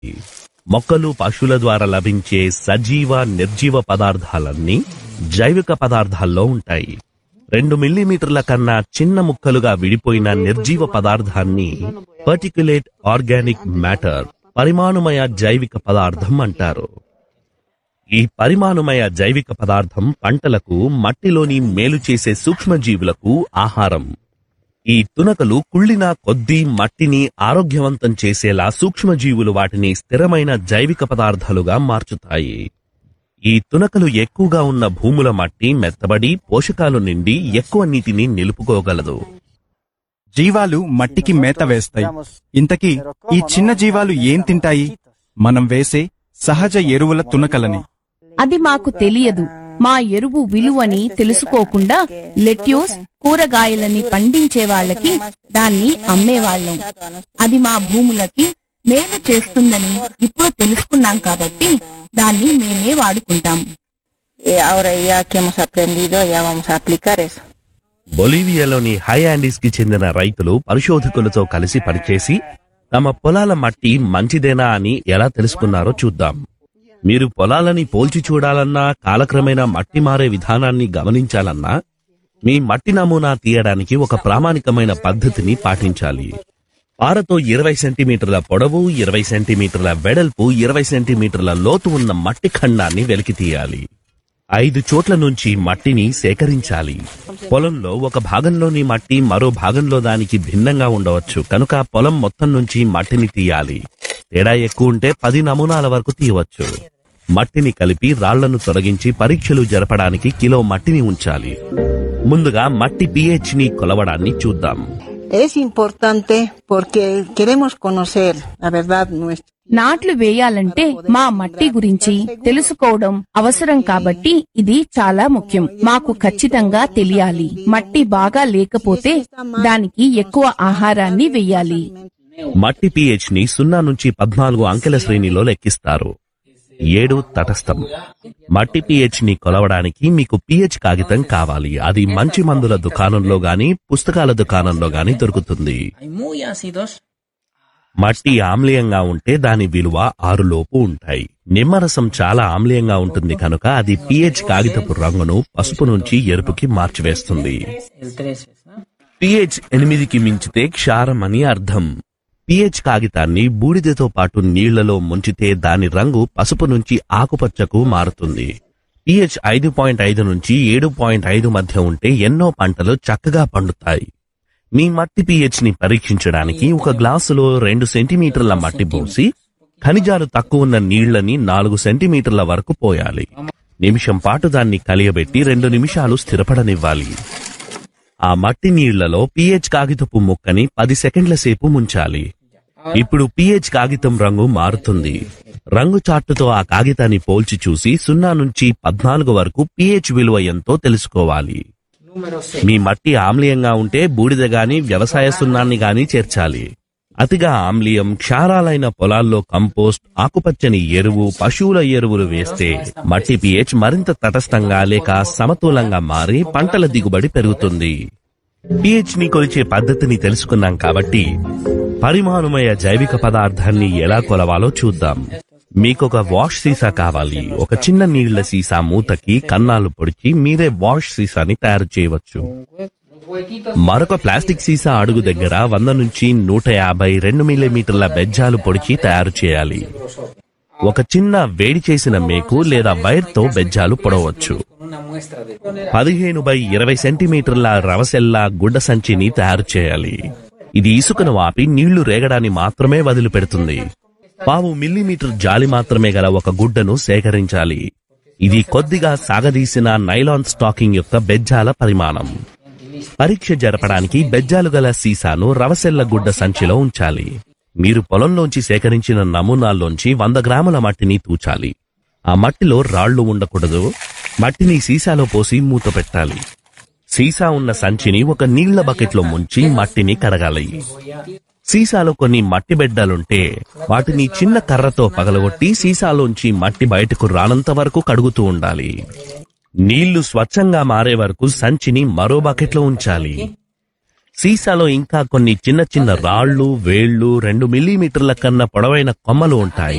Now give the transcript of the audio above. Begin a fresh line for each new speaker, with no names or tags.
మొక్కలు పశువుల ద్వారా లభించే సజీవ నిర్జీవ పదార్థాలన్నీ జైవిక పదార్థాల్లో ఉంటాయి రెండు మిల్లీమీటర్ల కన్నా చిన్న ముక్కలుగా విడిపోయిన నిర్జీవ పదార్థాన్ని పర్టిక్యులేట్ ఆర్గానిక్ మ్యాటర్ పరిమాణుమయ జైవిక పదార్థం అంటారు ఈ పరిమాణుమయ జైవిక పదార్థం పంటలకు మట్టిలోని మేలు చేసే సూక్ష్మజీవులకు ఆహారం ఈ తునకలు కుళ్ళిన కొద్దీ మట్టిని ఆరోగ్యవంతం చేసేలా సూక్ష్మజీవులు వాటిని స్థిరమైన జైవిక పదార్థాలుగా మార్చుతాయి ఈ తునకలు ఎక్కువగా ఉన్న భూముల మట్టి మెత్తబడి పోషకాలు నిండి ఎక్కువ నీటిని నిలుపుకోగలదు
జీవాలు మట్టికి మేత వేస్తాయి ఇంతకీ ఈ చిన్న జీవాలు ఏం తింటాయి మనం వేసే సహజ ఎరువుల తునకలని
అది మాకు తెలియదు మా ఎరువు విలువని తెలుసుకోకుండా లెట్యూస్ కూరగాయలని పండించే వాళ్ళకి దాన్ని అమ్మేవాళ్ళం అది మా భూములకి మేలు చేస్తుందని ఇప్పుడు తెలుసుకున్నాం కాబట్టి దాన్ని మేమే వాడుకుంటాం
Eh, ahora ya que hemos aprendido, ya vamos a aplicar eso.
బొలీవియాలోని హై ఆండీస్ కి చెందిన రైతులు పరిశోధకులతో కలిసి పనిచేసి తమ పొలాల మట్టి మంచిదేనా అని ఎలా తెలుసుకున్నారో చూద్దాం మీరు పొలాలని పోల్చి చూడాలన్నా కాలక్రమేణా మట్టి మారే విధానాన్ని గమనించాలన్నా మీ మట్టి నమూనా తీయడానికి ఒక ప్రామాణికమైన పద్ధతిని పాటించాలి పారతో ఇరవై సెంటీమీటర్ల పొడవు ఇరవై సెంటీమీటర్ల వెడల్పు ఇరవై సెంటీమీటర్ల లోతు ఉన్న మట్టి ఖండాన్ని వెలికి తీయాలి ఐదు చోట్ల నుంచి మట్టిని సేకరించాలి పొలంలో ఒక భాగంలోని మట్టి మరో భాగంలో దానికి భిన్నంగా ఉండవచ్చు కనుక పొలం మొత్తం నుంచి మట్టిని తీయాలి తేడా ఎక్కువ ఉంటే పది నమూనాల వరకు తీయవచ్చు మట్టిని కలిపి రాళ్లను తొలగించి పరీక్షలు జరపడానికి కిలో మట్టిని ఉంచాలి ముందుగా మట్టి pH ని కొలవడాన్ని చూద్దాం
Es importante porque queremos conocer la verdad nuestra.
నాట్లు వేయాలంటే మా మట్టి గురించి తెలుసుకోవడం అవసరం కాబట్టి ఇది చాలా ముఖ్యం మాకు ఖచ్చితంగా తెలియాలి మట్టి బాగా లేకపోతే దానికి ఎక్కువ ఆహారాన్ని వెయ్యాలి
మట్టి pH ని సున్నా నుంచి పద్నాలుగు అంకెల శ్రేణిలో లెక్కిస్తారు ఏడు తటస్థం మట్టి pH ని కొలవడానికి మీకు pH కాగితం కావాలి అది మంచి మందుల దుకాణంలో గాని పుస్తకాల దుకాణంలో గాని దొరుకుతుంది
Hay muy ácidos.
మట్టి ఆమ్లీయంగా ఉంటే దాని విలువ ఆరు లోపు ఉంటాయి నిమ్మరసం చాలా ఆమ్లీయంగా ఉంటుంది కనుక అది pH కాగితపు రంగును పసుపు నుంచి ఎరుపుకి మార్చివేస్తుంది
El 3 es, ¿no?
పిహెచ్ ఎనిమిదికి మించితే క్షారం అని అర్థం పిహెచ్ కాగితాన్ని బూడిదతో పాటు నీళ్లలో ముంచితే దాని రంగు పసుపు నుంచి ఆకుపచ్చకు మారుతుంది పిహెచ్ ఐదు పాయింట్ ఐదు నుంచి ఏడు పాయింట్ ఐదు మధ్య ఉంటే ఎన్నో పంటలు చక్కగా పండుతాయి మీ మట్టి పిహెచ్ ని పరీక్షించడానికి ఒక గ్లాసులో రెండు సెంటీమీటర్ల మట్టి పోసి ఖనిజాలు తక్కువ ఉన్న నీళ్లని నాలుగు సెంటీమీటర్ల వరకు పోయాలి నిమిషం పాటు దాన్ని కలియబెట్టి రెండు నిమిషాలు స్థిరపడనివ్వాలి ఆ మట్టి నీళ్లలో పిహెచ్ కాగితపు ముక్కని పది సెకండ్ల సేపు ముంచాలి ఇప్పుడు పిహెచ్ కాగితం రంగు మారుతుంది రంగు చార్టుతో ఆ కాగితాన్ని పోల్చి చూసి సున్నా నుంచి పద్నాలుగు వరకు పిహెచ్ విలువ ఎంతో తెలుసుకోవాలి
Número 6.
మీ మట్టి ఆమ్లీయంగా ఉంటే బూడిద గాని వ్యవసాయ సున్నాన్ని గాని చేర్చాలి అతిగా ఆమ్లీయం క్షారాలైన పొలాల్లో కంపోస్ట్ ఆకుపచ్చని ఎరువు పశువుల ఎరువులు వేస్తే మట్టి పిహెచ్ మరింత తటస్థంగా లేక సమతూలంగా మారి పంటల దిగుబడి పెరుగుతుంది పిహెచ్ ని కొలిచే పద్ధతిని తెలుసుకున్నాం కాబట్టి పరిమాణమయ జైవిక పదార్థాన్ని ఎలా కొలవాలో చూద్దాం మీకొక వాష్ సీసా కావాలి ఒక చిన్న నీళ్ల సీసా మూతకి కన్నాలు పొడిచి మీరే వాష్ సీసాని తయారు చేయవచ్చు మరొక ప్లాస్టిక్ సీసా అడుగు దగ్గర వంద నుంచి నూట యాభై రెండు మిల్లీమీటర్ల బెజ్జాలు పొడిచి తయారు చేయాలి ఒక చిన్న వేడి చేసిన మేకు లేదా వైర్తో బెజ్జాలు పొడవచ్చు
Con una muestra de.
పదిహేను బై ఇరవై సెంటీమీటర్ల రవసెల్ల గుడ్డ సంచిని తయారు చేయాలి ఇది ఇసుకను ఆపి నీళ్లు రేగడాన్ని మాత్రమే వదిలిపెడుతుంది పావు మిల్లీమీటర్ జాలి మాత్రమే గల ఒక గుడ్డను సేకరించాలి ఇది కొద్దిగా సాగదీసిన నైలాన్ స్టాకింగ్ యొక్క బెజ్జాల పరిమాణం పరీక్ష జరపడానికి బెజ్జాలు గల సీసాను రవసెల్ల గుడ్డ సంచిలో ఉంచాలి మీరు పొలంలోంచి సేకరించిన నమూనాల్లోంచి వంద గ్రాముల మట్టిని తూచాలి ఆ మట్టిలో రాళ్లు ఉండకూడదు మట్టిని సీసాలో పోసి మూత పెట్టాలి సీసా ఉన్న సంచిని ఒక నీళ్ల బకెట్లో ముంచి మట్టిని కడగాలి సీసాలో కొన్ని మట్టి బెడ్డలుంటే వాటిని చిన్న కర్రతో పగలగొట్టి సీసాలోంచి మట్టి బయటకు రానంత వరకు కడుగుతూ ఉండాలి నీళ్లు స్వచ్ఛంగా మారే వరకు సంచిని మరో బకెట్లో ఉంచాలి సీసాలో ఇంకా కొన్ని చిన్న చిన్న రాళ్ళు వేళ్లు రెండు మిల్లీమీటర్ల కన్నా పొడవైన కొమ్మలు ఉంటాయి